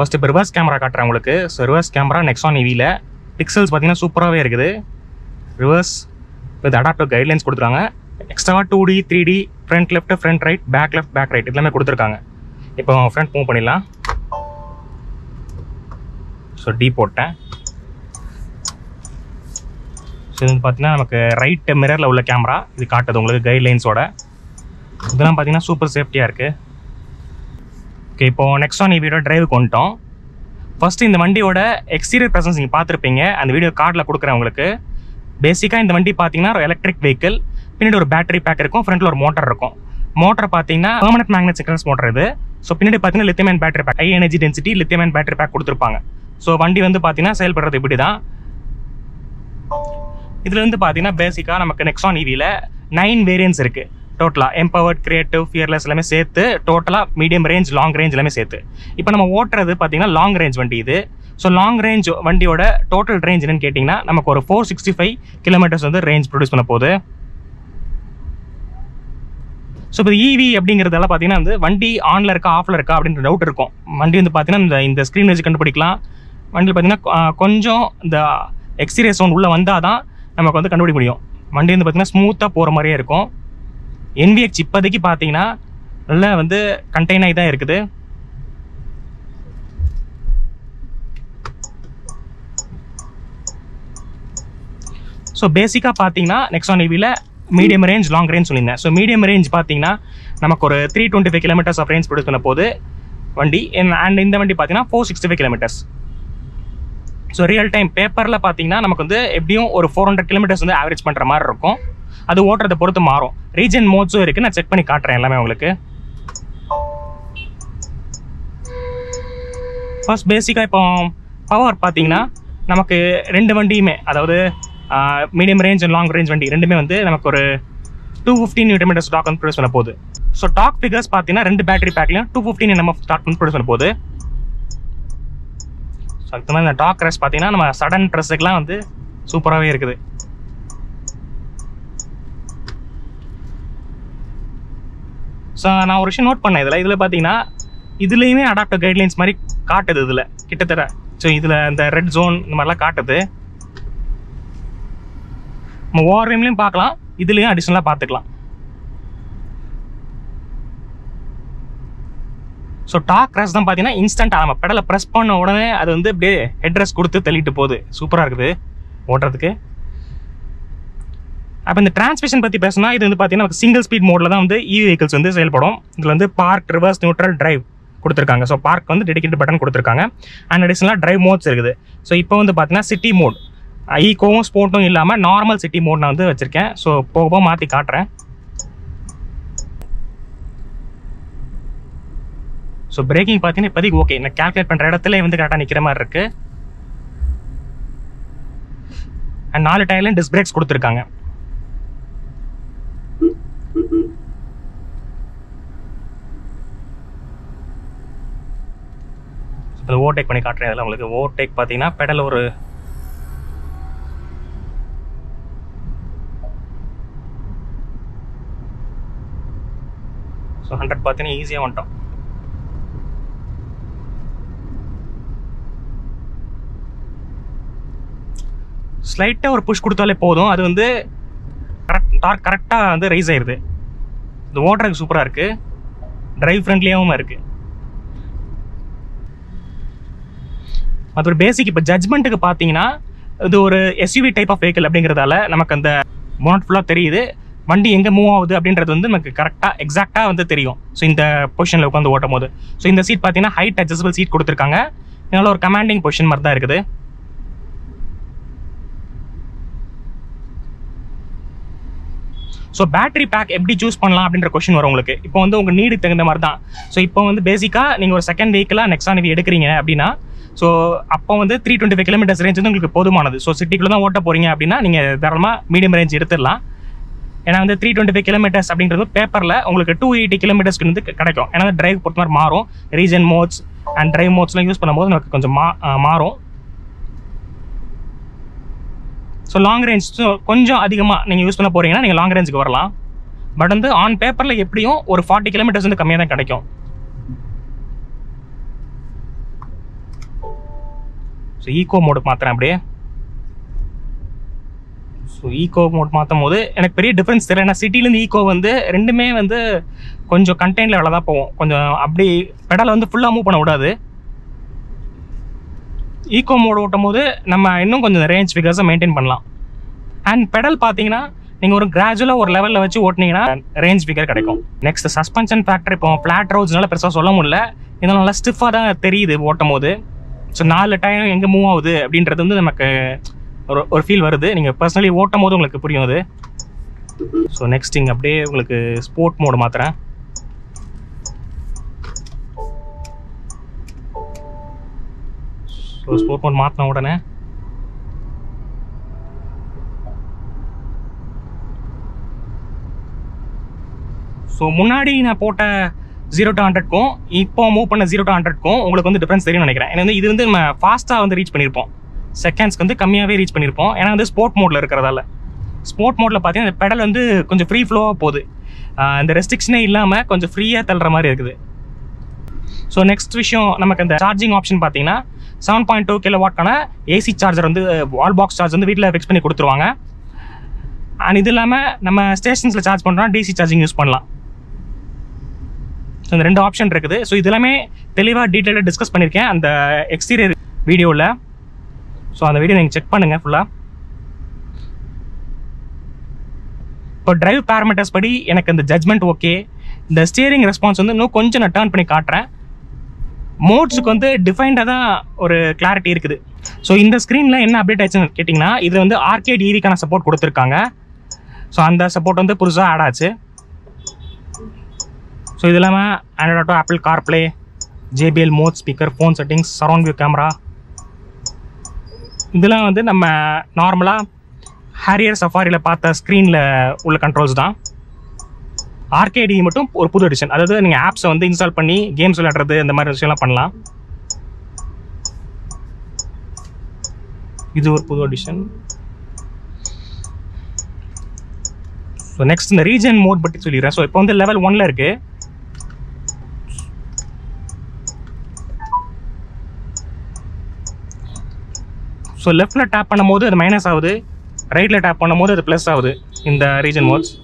first இப்போ reverse camera காட்டுறேன் உங்களுக்கு ஸோ ரிவர்ஸ் கேமரா நெக்ஸான் இவியில் பிக்சல்ஸ் பார்த்தீங்கன்னா சூப்பராகவே இருக்குது ரிவர்ஸ் வித் அடாப்டிவ் கைட்லைன்ஸ் கொடுத்துருக்காங்க எக்ஸ்ட்ராவாக two D three D front left front right back left back right எல்லாமே கொடுத்துருக்காங்க இப்போ ஃப்ரண்ட் மூவ் பண்ணிடலாம் ஸோ டி போட்டேன் ஸோ இது வந்து பார்த்தீங்கன்னா நமக்கு ரைட் மிரரில் உள்ள கேமரா இது காட்டுது உங்களுக்கு கைட்லைன்ஸோட இதெல்லாம் பார்த்தீங்கன்னா சூப்பர் சேஃப்டியாக இருக்குது ஓகே இப்போ நெக்ஸ்ட் ஆன் வீடியோ டிரைவுக்கு வந்துட்டோம் ஃபர்ஸ்ட் இந்த வண்டியோட எக்ஸ்டீரியர் ப்ரெசன்ஸ் நீங்கள் பார்த்துருப்பீங்க அந்த வீடியோ கார்டில் கொடுக்குறேன் உங்களுக்கு பேசிக்காக இந்த வண்டி பார்த்தீங்கன்னா ஒரு எலக்ட்ரிக் வெஹிக்கிள் பின்னாடி ஒரு பேட்டரி பேக் இருக்கும் ஃப்ரண்ட்டில் ஒரு மோட்டர் இருக்கும் மோட்டர் பார்த்தீங்கன்னா பெர்மனன்ட் மேக்னெட் சிக்னல்ஸ் மோட்டர் இது ஸோ பின்னாடி பார்த்தீங்கன்னா lithium battery pack high energy density lithium battery pack கொடுத்துருப்பாங்க ஸோ வண்டி வந்து பார்த்தீங்கன்னா செயல்படுறது இப்படி தான் இதில் வந்து பார்த்தீங்கன்னா பேசிக்காக நமக்கு நெக்ஸான் இவியில் நைன் வேரியன்ஸ் இருக்குது டோட்டலாக எம்பவர்ட் கிரியேட்டிவ் ஃபியர்லெஸ் எல்லாமே சேர்த்து டோட்டலாக மீடியம் ரேஞ்ச் லாங் ரேஞ்ச் எல்லாமே சேர்த்து இப்போ நம்ம ஓட்டுறது பார்த்தீங்கன்னா லாங் ரேஞ்ச் வண்டி இது ஸோ லாங் ரேஞ்ச் வண்டியோட டோட்டல் ரேஞ்ச் என்னன்னு கேட்டிங்கன்னா நமக்கு ஒரு ஃபோர் சிக்ஸ்டி ஃபைவ் கிலோமீட்டர்ஸ் வந்து ரேஞ்ச் ப்ரொடியூஸ் பண்ண போகுது ஸோ இப்போ இவி அப்படிங்கிறதெல்லாம் பார்த்தீங்கன்னா வந்து வண்டி ஆனில் இருக்கா ஆஃபில் இருக்கா அப்படின்ற டவுட் இருக்கும் வண்டி வந்து பார்த்தீங்கன்னா இந்த இந்த ஸ்க்ரீன் வச்சு கண்டுபிடிக்கலாம் வண்டியில் பார்த்தீங்கன்னா கொ- கொஞ்சம் இந்த எக்ஸ்டீரியர் சவுண்ட் உள்ளே வந்தால் தான் நமக்கு வந்து கண்டுபிடிக்க முடியும் வண்டி வந்து பார்த்தீங்கன்னா ஸ்மூத்தாக போகிற மாதிரியே இருக்கும் NVX இப்போதைக்கு பார்த்தீங்கன்னா நல்லா வந்து கண்டெய்ன் ஆகி தான் இருக்குது ஸோ பேசிக்காக பார்த்தீங்கன்னா நெக்ஸான் இவியில் மீடியம் ரேஞ்ச் லாங் ரேஞ்ச் சொல்லியிருந்தேன் ஸோ மீடியம் ரேஞ்ச் பார்த்தீங்கன்னா நமக்கு ஒரு three twenty five kilometres of range produce பண்ண போது வண்டி அண்ட் இந்த வண்டி பார்த்தீங்கன்னா four sixty five kilometres so real time பேப்பரில் பார்த்தீங்கன்னா நமக்கு வந்து எப்படியும் ஒரு ஃபோர் ஹண்ட்ரட் கிலோமீட்டர்ஸ் வந்து ஆவரேஜ் பண்ணுற மாதிரி இருக்கும் அது ஓட்டுறதை பொறுத்து மாறும் ரீஜன் மோட்ஸும் இருக்குது நான் செக் பண்ணி காட்டுறேன் எல்லாமே உங்களுக்கு ஃபர்ஸ்ட் பேசிக்காக இப்போ பவர் பார்த்தீங்கன்னா நமக்கு ரெண்டு வண்டியுமே அதாவது medium range and long range வண்டி ரெண்டுமே வந்து நமக்கு ஒரு டூ ஃபிஃப்டின் நியூட்டமீட்டர்ஸ் ஸ்டாக் வந்து ப்ரொடியூஸ் பண்ண போகுது ஸோ டாக் ஃபிகர்ஸ் பார்த்தீங்கன்னா ரெண்டு பேட்டரி பேக்லையும் டூ ஃபிஃப்டின் நம்ம ஸ்டாக் வந்து ப்ரொடியூஸ் பண்ண போகுது ஸோ அதுக்கு மாதிரி இந்த டாக் ரெஸ் பார்த்தீங்கன்னா நம்ம சடன் ட்ரெஸ்ஸுக்கெலாம் வந்து சூப்பராகவே இருக்குது ஸோ நான் ஒரு விஷயம் நோட் பண்ணேன் இதில் இதில் பார்த்தீங்கன்னா இதுலேயுமே அடாப்டர் கைட்லைன்ஸ் மாதிரி காட்டுது இதில் கிட்டத்தட்ட ஸோ இதில் இந்த ரெட் ஜோன் இந்த மாதிரிலாம் காட்டுது நம்ம ஓவர் வேம்லையும் பார்க்கலாம் இதுலேயும் அடிஷ்னலாக பார்த்துக்கலாம் ஸோ டாக் ரஸ் தான் பார்த்தீங்கன்னா இன்ஸ்டன்ட்டாக நம்ம பெடலை ப்ரெஸ் பண்ண உடனே அது வந்து அப்படியே ஹெட் ரெஸ் கொடுத்து தள்ளிட்டு போகுது சூப்பராக இருக்குது ஓட்டுறதுக்கு அப்போ இந்த டிரான்ஸ்மிஷன் பற்றி பேசினா இது வந்து பார்த்தீங்கன்னா நமக்கு சிங்கிள் ஸ்பீட் மோடில் தான் வந்து இ வெஹிக்கிள்ஸ் வந்து செயல்படும் இதில் வந்து பார்க் ரிவர்ஸ் நியூட்ரல் டிரைவ் கொடுத்துருக்காங்க ஸோ பார்க் வந்து டெடிகேட்டட் பட்டன் கொடுத்துருக்காங்க அண்ட் அடிஷனலாக டிரைவ் மோட்ஸ் இருக்குது ஸோ இப்போ வந்து பார்த்தீங்கன்னா சிட்டி மோட் ஈகோவும் ஸ்போர்ட்டும் இல்லாமல் நார்மல் சிட்டி மோட் நான் வந்து வச்சுருக்கேன் ஸோ போக போக மாற்றி காட்டுறேன் ஸோ பிரேக்கிங் பார்த்தீங்கன்னா இப்போதைக்கு ஓகே நான் கால்குலேட் பண்ணுற இடத்துல வந்து கரெக்டாக நிற்கிற மாதிரி இருக்கு அண்ட் நாலு டயர்லையும் டிஸ்க் பிரேக்ஸ் கொடுத்துருக்காங்க இப்போ ஓவர்டேக் பண்ணி காட்டுறேன் இதில் உங்களுக்கு ஓவர்டேக் பார்த்தீங்கன்னா பெடல் ஒரு ஸோ ஹண்ட்ரட் பார்த்தீங்கன்னா ஈஸியாக வந்துட்டோம் ஸ்லைட்டாக ஒரு புஷ் கொடுத்தாலே போதும் அது வந்து கரெக்ட் டார்க் கரெக்டாக வந்து ரைஸ் ஆயிடுது இந்த ஓட்டுறதுக்கு சூப்பராக இருக்குது டிரைவ் ஃப்ரெண்ட்லியாகவும் இருக்குது மற்றொரு பேசிக் இப்போ ஜட்மெண்ட்டுக்கு பார்த்தீங்கன்னா இது ஒரு எஸ்யூவி டைப் ஆஃப் வெஹிக்கிள் அப்படிங்கிறதால நமக்கு அந்த மோனட் ஃபுல்லாக தெரியுது வண்டி எங்கே மூவ் ஆகுது அப்படின்றது வந்து நமக்கு கரெக்டாக எக்ஸாக்டாக வந்து தெரியும் ஸோ இந்த பொசிஷனில் உட்காந்து ஓட்டும் போது ஸோ இந்த சீட் பார்த்தீங்கன்னா ஹைட் அட்ஜஸ்டபிள் சீட் கொடுத்துருக்காங்க இதனால ஒரு கமாண்டிங் பொசிஷன் மாதிரி தான் இருக்குது ஸோ பேட்டரி பேக் எப்படி சூஸ் பண்ணலாம் அப்படின்ற கொஷின் வரும் உங்களுக்கு இப்போ வந்து உங்கள் நீடுக்கு தகுந்த மாதிரி தான் ஸோ இப்போ வந்து பேசிக்காக நீங்கள் ஒரு செகண்ட் வெஹிக்கிளாக நெக்ஸ்ட் நீ எடுக்கிறீங்க அப்படின்னா ஸோ அப்போ வந்து three twenty five kilometres range வந்து உங்களுக்கு போதுமானது ஸோ சிட்டிக்குள்ளே தான் ஓட்ட போகிறீங்க அப்படின்னா நீங்கள் தாராளமாக மீடியம் ரேஞ்ச் எடுத்துடலாம் ஏன்னா வந்து த்ரீ டுவெண்ட்டி ஃபைவ் கிலோமீட்டர்ஸ் அப்படின்றது பேப்பரில் உங்களுக்கு டூ எயிட்டி கிலோமீட்டர்ஸ்க்கு வந்து கிடைக்கும் ஏன்னா டிரைவ் பொறுத்த மாதிரி மாறும் ரீஜன் மோட்ஸ் அண்ட் டிரைவ் மோட்ஸ்லாம் யூஸ் பண்ணும்போது நமக்கு கொஞ்சம் மா ஆ, மாறும் ஸோ லாங் ரேஞ்ச் கொஞ்சம் அதிகமாக நீங்கள் யூஸ் பண்ண போகிறீங்கன்னா நீங்கள் லாங் ரேஞ்சுக்கு வரலாம் பட் வந்து ஆன் பேப்பரில் எப்படியும் ஒரு ஃபார்ட்டி கிலோமீட்டர்ஸ் வந்து கம்மியாக தான் கிடைக்கும் ஸோ ஈகோ மோடுக்கு மாற்றுறேன் அப்படியே ஸோ ஈகோ மோட் மாற்றும் போது எனக்கு பெரிய டிஃப்ரென்ஸ் தெரியல ஏன்னா சிட்டிலேருந்து ஈகோ வந்து ரெண்டுமே வந்து கொஞ்சம் கண்டெய்ன் லெவலில் தான் போகும் கொஞ்சம் அப்படி பெடலை வந்து ஃபுல்லாக மூவ் பண்ண விடாது ஈகோ மோட் ஓட்டும் போது நம்ம இன்னும் கொஞ்சம் ரேஞ்ச் ஃபிகர்ஸை மெயின்டைன் பண்ணலாம் அண்ட் பெடல் பார்த்தீங்கன்னா நீங்கள் ஒரு கிராஜுவலாக ஒரு லெவலில் வச்சு ஓட்டினீங்கன்னா ரேஞ்ச் ஃபிகர் கிடைக்கும் நெக்ஸ்ட் சஸ்பென்ஷன் ஃபேக்டர் இப்போ ஃப்ளாட் ரோட்ஸ்னால பெருசாக சொல்ல முடியல இதெல்லாம் நல்லா ஸ்டிஃபாக தான் தெரியுது ஓட்டும் போது ஸோ நாலு டைம் எங்கே மூவ் ஆகுது அப்படின்றது வந்து நமக்கு ஒரு ஒரு ஃபீல் வருது நீங்கள் பர்சனலி ஓட்டும் போது உங்களுக்கு புரியும் அது ஸோ நெக்ஸ்ட் இங்கே அப்படியே உங்களுக்கு ஸ்போர்ட் மோடு மாத்துறேன் ஸோ ஸ்போர்ட் மோட் மாற்றின உடனே ஸோ முன்னாடி நான் போட்ட ஜீரோ டு ஹண்ட்ரட்க்கும் இப்போ மூவ் பண்ண ஜீரோ டு ஹண்ட்ரட்க்கும் உங்களுக்கு வந்து டிஃப்ரென்ஸ் தெரியும்னு நினைக்கிறேன் ஏன்னா வந்து இது வந்து நம்ம ஃபாஸ்ட்டாக வந்து ரீச் பண்ணியிருப்போம் செகண்ட்ஸ்க்கு வந்து கம்மியாகவே ரீச் பண்ணியிருப்போம் ஏன்னா வந்து ஸ்போர்ட் மோடில் இருக்கிறதால ஸ்போர்ட் மோடில் பார்த்தீங்கன்னா இந்த பெடல் வந்து கொஞ்சம் ஃப்ரீ ஃப்ளோவாக போகுது ஆஹ் இந்த ரெஸ்ட்ரிக்ஷனே இல்லாமல் கொஞ்சம் ஃப்ரீயாக தள்ளுற மாதிரி இருக்குது ஸோ நெக்ஸ்ட் விஷயம் நமக்கு இந்த சார்ஜிங் ஆப்ஷன் பார்த்தீங்கன்னா செவன் பாயிண்ட் டூ கிலோ வாட்கான ஏசி சார்ஜர் வந்து வால் பாக்ஸ் சார்ஜ் வந்து வீட்டில் ஃபிக்ஸ் பண்ணி கொடுத்துருவாங்க அண்ட் இது இல்லாமல் நம்ம ஸ்டேஷன்ஸில் சார்ஜ் பண்ணுறோம் டிசி சார்ஜிங் யூஸ் பண்ணலாம் ஸோ இந்த ரெண்டு ஆப்ஷன் இருக்குது ஸோ இது எல்லாமே தெளிவாக டீட்டெயிலாக டிஸ்கஸ் பண்ணியிருக்கேன் அந்த எக்ஸ்டீரியர் வீடியோவில் ஸோ அந்த வீடியோ நீங்கள் செக் பண்ணுங்கள் ஃபுல்லாக இப்போ டிரைவ் பேராமீட்டர்ஸ் படி எனக்கு இந்த ஜட்மெண்ட் ஓகே இந்த ஸ்டியரிங் ரெஸ்பான்ஸ் வந்து இன்னும் கொஞ்சம் நான் டேர்ன் பண்ணி காட்டுறேன் மோட்ஸுக்கு வந்து டிஃபைண்டாக தான் ஒரு கிளாரிட்டி இருக்குது ஸோ இந்த ஸ்க்ரீனில் என்ன அப்டேட் ஆச்சுன்னு கேட்டிங்கன்னா இது வந்து ஆர்கேட் ஈவிக்கான சப்போர்ட் கொடுத்துருக்காங்க ஸோ அந்த சப்போர்ட் வந்து புதுசாக ஆட் ஆச்சு ஸோ இது இல்லாமல் Android auto Apple CarPlay JBL mode speaker phone settings surround view camera இதெல்லாம் வந்து நம்ம நார்மலாக ஹேரியர் சஃபாரியில் பார்த்த ஸ்க்ரீனில் உள்ள கண்ட்ரோல்ஸ் தான் ஆர்கேடி மட்டும் ஒரு புது எடிஷன் அதாவது நீங்கள் ஆப்ஸை வந்து இன்ஸ்டால் பண்ணி கேம்ஸ் விளையாடுறது இந்த மாதிரி விஷயம்லாம் பண்ணலாம் இது ஒரு புது எடிஷன் ஸோ நெக்ஸ்ட் இந்த ரீஜன் மோட் பற்றி சொல்லிடுறேன் ஸோ இப்போ வந்து லெவல் ஒன்ல இருக்கு ஸோ லெஃப்டில் டேப் பண்ணும்போது அது மைனஸ் ஆகுது ரைட்டில் டேப் பண்ணும்போது அது ப்ளஸ் ஆகுது இந்த ரீஜன் மோட்ஸ்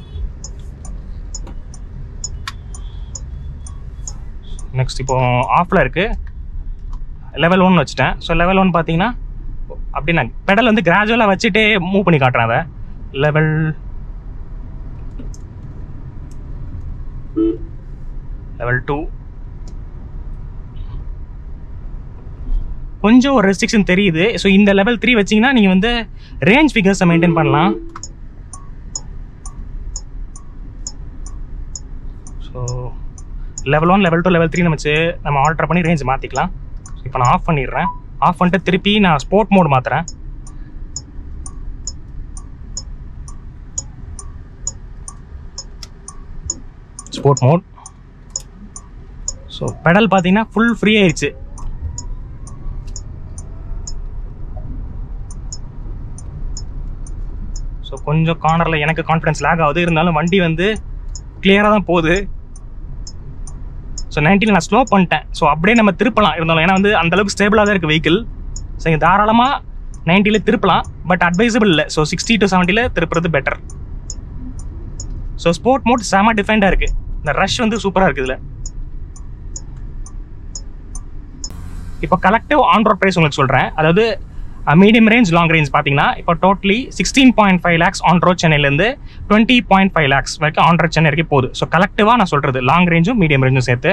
நெக்ஸ்ட் இப்போ ஆஃபில் இருக்கு லெவல் ஒன் வச்சுட்டேன் ஸோ லெவல் ஒன் பார்த்தீங்கன்னா அப்படி நான் பெடல் வந்து கிராஜுவலாக வச்சுட்டே மூவ் பண்ணி காட்டுறேன் அதை லெவல் லெவல் டூ கொஞ்சம் ஒரு ரெஸ்ட்ரிக்ஷன் தெரியுது ஸோ இந்த லெவல் த்ரீ வச்சிங்கன்னா நீங்கள் வந்து ரேஞ்ச் ஃபிகர்ஸை மெயின்டைன் பண்ணலாம் so level one level two level three வச்சு நம்ம ஆல்டர் பண்ணி ரேஞ்ச் மாற்றிக்கலாம் இப்போ நான் ஆஃப் பண்ணிடுறேன் ஆஃப் பண்ணிட்டு திருப்பி நான் ஸ்போர்ட் மோட் மாற்றுறேன் ஸ்போர்ட் மோட் ஸோ பெடல் பார்த்தீங்கன்னா ஃபுல் ஃப்ரீ ஆயிடுச்சு ஸோ கொஞ்சம் கார்னரில் எனக்கு கான்ஃபிடன்ஸ் லேக் ஆகுது இருந்தாலும் வண்டி வந்து கிளியராக தான் போகுது ஸோ நைன்ட்டியில் நான் ஸ்லோ பண்ணிட்டேன் ஸோ அப்படியே நம்ம திருப்பலாம் இருந்தாலும் ஏன்னா வந்து அந்த அளவுக்கு ஸ்டேபிளாக தான் இருக்குது வெஹிக்கிள் ஸோ இங்கே தாராளமாக நைன்ட்டியில் திருப்பலாம் பட் அட்வைசபிள் இல்லை ஸோ சிக்ஸ்டி டு செவன்ட்டியில் திருப்புறது பெட்டர் ஸோ ஸ்போர்ட் மோட் செம டிஃபைண்டாக இருக்குது இந்த ரஷ் வந்து சூப்பராக இருக்குது இதில் இப்போ கலெக்டிவ் ஆன் ரோட் ப்ரைஸ் உங்களுக்கு சொல்கிறேன் அதாவது மீடியம் ரேஞ்ச் லாங் ரேஞ்ச் பார்த்தீங்கன்னா இப்போ totally sixteen point five lakhs on road சென்னையிலேருந்து டுவெண்ட்டி பாயிண்ட் ஃபைவ் லேக்ஸ் வரைக்கும் ஆன் ரோட் சென்னை வரைக்கும் போகுது ஸோ கலெக்டிவாக நான் சொல்கிறது லாங் ரேஞ்சும் மீடியம் ரேஞ்சும் சேர்த்து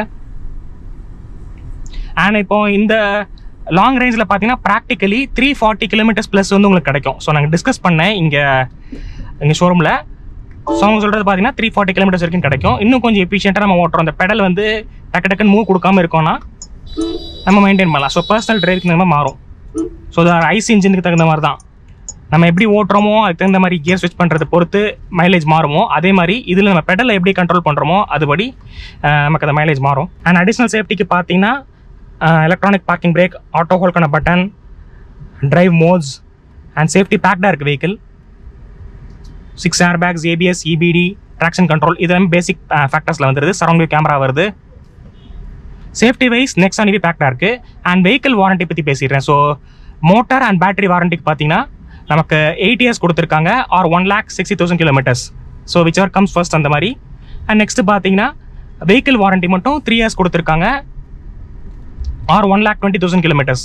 அண்ட் இப்போ இந்த லாங் ரேஞ்சில் பார்த்தீங்கன்னா practically three forty kilometres plus வந்து உங்களுக்கு கிடைக்கும் ஸோ நாங்கள் டிஸ்கஸ் பண்ணேன் இங்கே எங்கள் ஷோரூமில் ஸோ அவங்க சொல்கிறது பார்த்தீங்கன்னா த்ரீ ஃபார்ட்டி கிலோமீட்டர்ஸ் வரைக்கும் கிடைக்கும் இன்னும் கொஞ்சம் எஃபிஷியண்ட்டாக நம்ம ஓட்டுறோம் அந்த பெடல் வந்து டக்கு டக்குன்னு மூவ் கொடுக்காம இருக்கோம்னா நம்ம மெயின்டைன் பண்ணலாம் ஸோ பர்சனல் டிரைவுக்கு நம்ம மாறும் ஸோ அது ஐசி இன்ஜினுக்கு தகுந்த மாதிரி தான் நம்ம எப்படி ஓட்டுறோமோ அதுக்கு தகுந்த மாதிரி கியர் ஸ்விட்ச் பண்ணுறதை பொறுத்து மைலேஜ் மாறுமோ அதே மாதிரி இதில் நம்ம பெடலை எப்படி கண்ட்ரோல் பண்ணுறோமோ அதுபடி அஹ், நமக்கு அந்த மைலேஜ் மாறும் அண்ட் அடிஷ்னல் சேஃப்டிக்கு பார்த்தீங்கன்னா எலக்ட்ரானிக் பார்க்கிங் பிரேக் ஆட்டோ ஹோல்கான button drive modes and safety பேக்டாக இருக்குது vehicle six airbags ABS EBD traction control இதெல்லாம் பேசிக் ஃபேக்டர்ஸில் வந்துருது சரௌண்ட் வியூ கேமரா வருது சேஃப்டி வைஸ் நெக்ஸ்ட் அனிவி பேக்டாக இருக்குது அண்ட் வெஹிக்கிள் வாரண்டி பற்றி பேசிடுறேன் ஸோ மோட்டார் அண்ட் பேட்டரி வாரண்டிக்கு பார்த்தீங்கன்னா நமக்கு எயிட் இயர்ஸ் கொடுத்துருக்காங்க or one lakh sixty thousand kilometres so which are comes first அந்த மாதிரி அண்ட் நெக்ஸ்ட் பார்த்தீங்கன்னா வெஹிக்கிள் வாரண்டி மட்டும் த்ரீ இயர்ஸ் கொடுத்துருக்காங்க or one lakh twenty thousand kilometres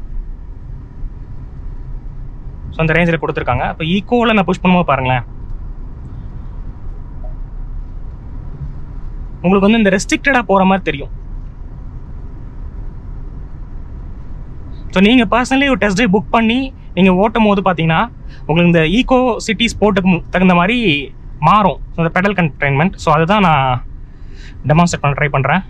so அந்த ரேஞ்சில் கொடுத்துருக்காங்க இப்போ ஈக்கோவில் நான் புஷ் பண்ணும்போது பாருங்களேன் உங்களுக்கு வந்து இந்த ரெஸ்ட்ரிக்டடாக போகிற மாதிரி தெரியும் ஸோ நீங்கள் பர்சனலி ஒரு டெஸ்ட் ட்ரைவ் புக் பண்ணி நீங்கள் ஓட்டும் போது பார்த்தீங்கன்னா உங்களுக்கு இந்த ஈகோ சிட்டி ஸ்போர்ட்டுக்கு தகுந்த மாதிரி மாறும் ஸோ இந்த பெடல் கண்டெயின்மெண்ட் ஸோ அதுதான் நான் டெமான்ஸ்ட்ரேட் பண்ண ட்ரை பண்ணுறேன்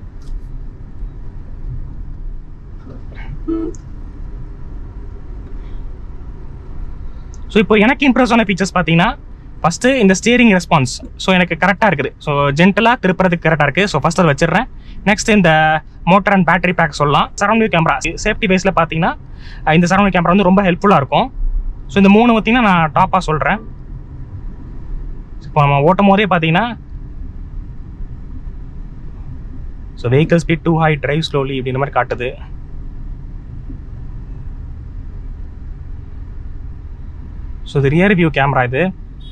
ஸோ இப்போ எனக்கு இம்ப்ரெஸ் ஆன ஃபீச்சர்ஸ் பார்த்தீங்கன்னா ஃபஸ்ட்டு இந்த ஸ்டியரிங் ரெஸ்பான்ஸ் ஸோ எனக்கு கரெக்டாக இருக்குது ஸோ ஜென்டலாக திருப்புறதுக்கு கரெக்டாக இருக்குது ஸோ ஃபஸ்ட் அதை வச்சிடுறேன் நெக்ஸ்ட் இந்த மோட்டர் அண்ட் பேட்டரி பேக் சொல்லலாம் சரௌண்டிங் கேமரா சேஃப்டி பேஸில் பார்த்தீங்கன்னா அஹ் இந்த சரௌண்டிங் கேமரா வந்து ரொம்ப ஹெல்ப்ஃபுல்லாக இருக்கும் ஸோ இந்த மூணு பார்த்தீங்கன்னா நான் டாப்பாக சொல்கிறேன் இப்போ நம்ம ஓட்டும் போதே பார்த்தீங்கன்னா so vehicle speed too high drive slowly அப்படின்ற மாதிரி காட்டுது ஸோ இது ரியர் வியூ கேமரா இது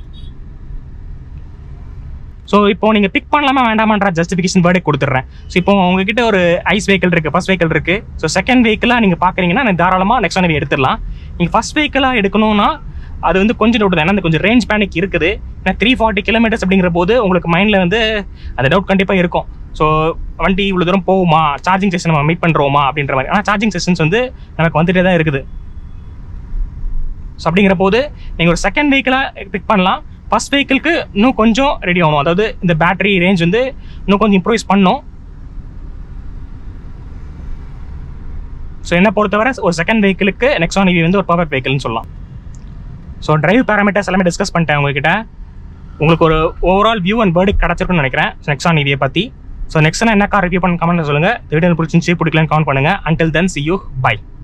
ஸோ இப்போ நீங்கள் பிக் பண்ணலாமா வேண்டாமான்ற ஜஸ்டிஃபிகேஷன் வேர்டே கொடுத்துட்றேன் ஸோ இப்போ உங்ககிட்ட ஒரு ஐஸ் வெஹிக்கல் இருக்குது ஃபர்ஸ்ட் வெஹிக்கல் இருக்குது ஸோ செகண்ட் வெஹிக்கலாக நீங்கள் பார்க்குறீங்கன்னா நான் தாராளமாக நெக்ஸ்ட் ஒன் எடுத்துடலாம் நீங்கள் ஃபர்ஸ்ட் வெஹிக்கலாக எடுக்கணும்னா அது வந்து கொஞ்சம் டவுட் தான் ஏன்னா அந்த கொஞ்சம் ரேஞ்ச் பேனிக் இருக்குது ஏன்னா த்ரீ ஃபார்ட்டி கிலோமீட்டர்ஸ் அப்படிங்கிற போது உங்களுக்கு மைண்டில் வந்து அந்த டவுட் கண்டிப்பாக இருக்கும் ஸோ வண்டி இவ்வளோ தூரம் போகுமா சார்ஜிங் செஷன் நம்ம மீட் பண்ணுறோமா அப்படின்ற மாதிரி ஆனால் சார்ஜிங் செஷன்ஸ் வந்து நமக்கு வந்துட்டே தான் இருக்குது ஸோ அப்படிங்கிற போது நீங்கள் ஒரு செகண்ட் வெஹிக்கிளாக பிக் பண்ணலாம் ஃபர்ஸ்ட் வெஹிக்கிளுக்கு இன்னும் கொஞ்சம் ரெடி ஆகணும் அதாவது இந்த பேட்டரி ரேஞ்ச் வந்து இன்னும் கொஞ்சம் இம்ப்ரூவைஸ் பண்ணும் ஸோ என்ன பொறுத்தவரை ஒரு செகண்ட் வெஹிக்கிளுக்கு நெக்ஸான் இவி வந்து ஒரு பர்ஃபெக்ட் வெஹிக்கிள்னு சொல்லலாம் ஸோ டிரைவ் பேராமீட்டர்ஸ் எல்லாமே டிஸ்கஸ் பண்ணிட்டேன் உங்ககிட்ட உங்களுக்கு ஒரு ஓவரால் வியூ அண்ட் வேர்டு கிடச்சிருக்குன்னு நினைக்கிறேன் நெக்ஸான் இவியை பற்றி ஸோ நெக்ஸ்ட் என்ன கார் ரிவ்யூ பண்ண கமெண்ட் சொல்லுங்கள் வீடியோ பிடிச்சிருந்துச்சி பிடிக்கலன்னு கமெண்ட் பண்ணுங்கள் until then see you by